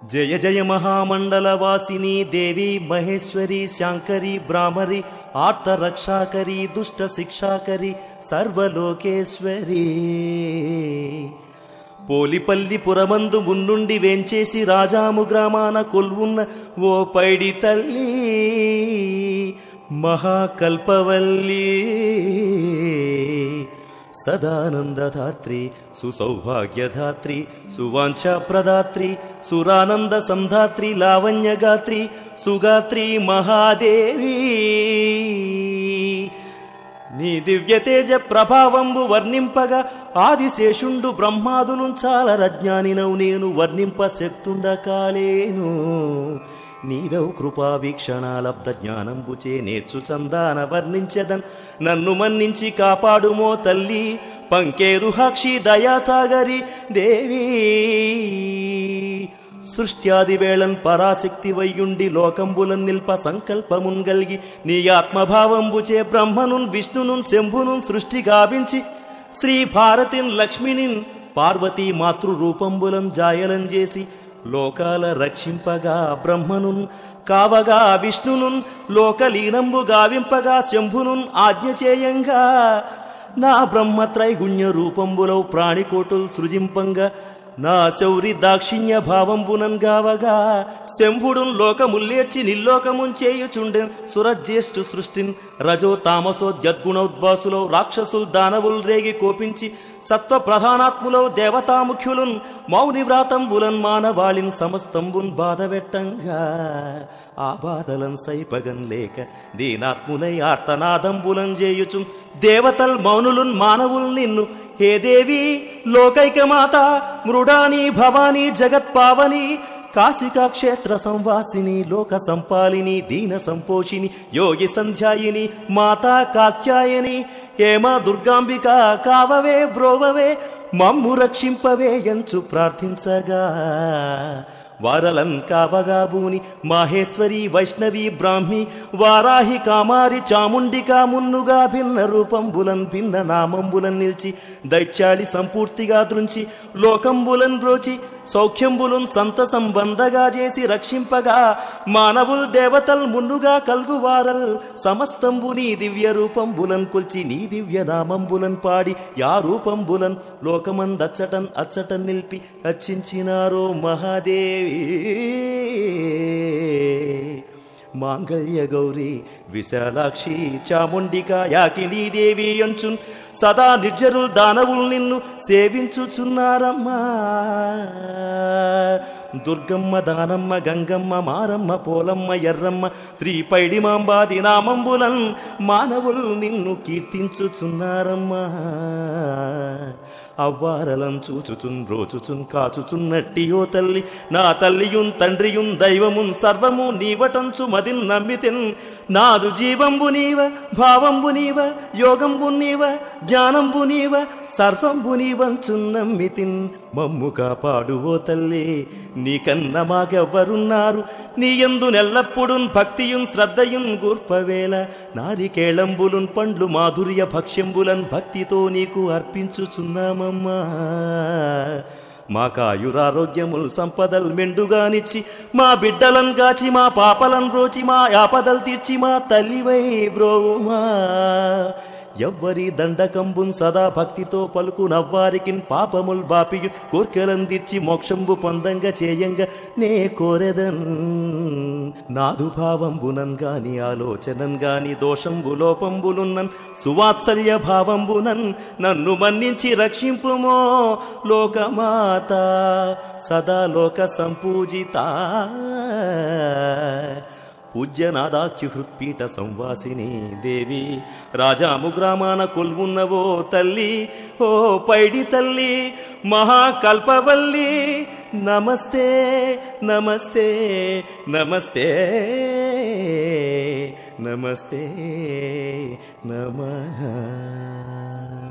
జయ జయ మహామండలవాసిని దేవి మహేశ్వరి శాంకరి బ్రాహ్మరి ఆర్త రక్షాకరి దుష్ట శిక్షాకరి సర్వలోకేశ్వరి పోలిపల్లి పురమందు మున్నుండి వేంచేసి రాజాము గ్రామాన కొల్వున్న ఓ పైడి తల్లి మహాకల్పవల్లి సదానందధాత్రి సుసౌభాగ్యధాత్రి సువాంఛాప్రదాత్రి సురానంద సంధాత్రి లావణ్యగాత్రి సుగాత్రి మహాదేవి నీ దివ్య తేజ ప్రభావంబు వర్ణింపగా ఆదిశేషుండు బ్రహ్మాదులు చాలా రజ్ఞానినవు నేను వర్ణింప శక్తుండ కాలేను నీదౌ కృపా వీక్షణాలబ్ధ జ్ఞానంబుచే నేర్చు చందాన వర్ణించదన్ నన్ను మన్నించి కాపాడుమో తల్లి పంకేరుహాక్షి దయాసాగరి దేవి సృష్ట్యాది వేళన్ పరాశక్తి వయ్యుండి లోకంబులన్ నిల్ప సంకల్పమున్ గల్గి నీ ఆత్మభావంబుచే బ్రహ్మనున్ విష్ణునున్ శంభునున్ సృష్టి గావించి శ్రీ భారతిన్ లక్ష్మినిన్ పార్వతీ మాతృరూపంబులం జాయలం చేసి లోకాల రక్షింపగా బ్రహ్మనున్ కావగా విష్ణునున్ లోకలీనంబు గావింపగా శంభునున్ ఆజ్ఞ చేయంగా నా బ్రహ్మత్రైగుణ్య రూపంబులో ప్రాణికోటుల్ సృజింపంగా నా శౌరి దాక్షిణ్య భావంబునన్ గావగా శంభుడున్ లోకముల్లేర్చి నిల్లోకమున్ చేయుచుండెన్ సురజ్యేష్ఠు సృష్టిన్ రజో తామసో జద్గుణోద్భాసులో రాక్షసుల్ దానవుల్ రేగి కోపించి సత్వ ప్రధానాత్ములో దేవతాముఖ్యులున్ మౌని వ్రాతంబులన్ మానవాళిన్ సమస్తంబున్ బాధవెట్టంగా ఆ బాధలన్ సైపగన్ లేక దీనాత్ములై ఆర్తనాదంబులన్ చేయుచు దేవతల్ మౌనులున్ మానవుల్ నిన్ను హే దేవి లోకైకమాత మృడాని భవాని జగత్పావని కాశికా క్షేత్ర సంవాసిని లోక సంపాలిని దీన సంపోషిని యోగి సంధ్యాయిని మాతా కాత్యాయని హేమ దుర్గాంబిక కావవే బ్రోవవే మమ్ము రక్షింపవే ఎంచు ప్రార్థించగా వారలన్ కావగా భూని మాహేశ్వరి వైష్ణవి బ్రాహ్మి వారాహి కామారి చాముండికా మున్నుగా భిన్న రూపంబులన్ భిన్న నామంబులన్ నిలిచి దైత్యాళి సంపూర్తిగా దృంచి లోకంబులన్ బ్రోచి సౌఖ్యంబులున్ సంత సంబంధగా చేసి రక్షింపగా మానవుల్ దేవతల్ మున్నుగా కల్గువారల్ సమస్తంబు నీ దివ్య రూపంబులన్ కొల్చి నీ దివ్య నామంబులన్ పాడి యా రూపంబులన్ లోకమందచ్చటన్ అచ్చటన్ నిలిపి రక్షించినారో మహాదేవి మాంగళ్య గౌరీ విశాలాక్షి చాముండిక యాకినీ దేవి అంచున్ సదా నిర్జరుల్ దానవుల్ నిన్ను సేవించుచున్నారమ్మా దుర్గమ్మ దానమ్మ గంగమ్మ మారమ్మ పోలమ్మ ఎర్రమ్మ శ్రీ పైడిమాంబాది నామంబులన్ మానవులు నిన్ను కీర్తించుచున్నారమ్మా అవ్వారలం చూచుచున్ రోచుచున్ కాచుచున్నట్టియో తల్లి నా తల్లియున్ తండ్రియున్ దైవమున్ సర్వము నీవటంచు మదిన్ నమ్మితిన్ నాదు జీవంబు నీవ భావంబు నీవ యోగంబు నీవ జ్ఞానంబు నీవ సర్వంబు నీవంచు నమ్మితిన్ మమ్ము కాపాడు ఓ తల్లి నీకన్న మాకెవ్వరున్నారు నీ ఎందు నెల్లప్పుడున్ భక్తియున్ శ్రద్ధయున్ గూర్పవేళ నారికేళంబులున్ పండ్లు మాధుర్య భక్ష్యంబులన్ భక్తితో నీకు అర్పించుచున్నామమ్మా మా కాయురారోగ్యముల్ సంపదల్ మెండుగానిచ్చి మా బిడ్డలన్ గాచి మా పాపలన్ రోచి మా యాపదల్ తీర్చి మా తల్లివై బ్రోవుమా ఎవ్వరి దండకంబున్ సదా భక్తితో పలుకు నవ్వారికిన్ పాపముల్ బాపియు కోర్కెలందిర్చి మోక్షంబు పొందంగా చేయంగా నే కోరెదన్ నాదు భావంబునన్ గాని ఆలోచనన్ గాని దోషంబు లోపంబులున్నన్ సువాత్సల్య భావంబునన్ నన్ను మన్నించి రక్షింపుమో లోకమాత సదా లోక సంపూజిత పూజ్యనాదాఖ్యు హృత్పీఠ సంవాసిని దేవి రాజాము గ్రామాన కొల్వున్నవో తల్లి ఓ పైడి తల్లి మహాకల్పవల్లి నమస్తే నమస్తే నమస్తే నమస్తే నమ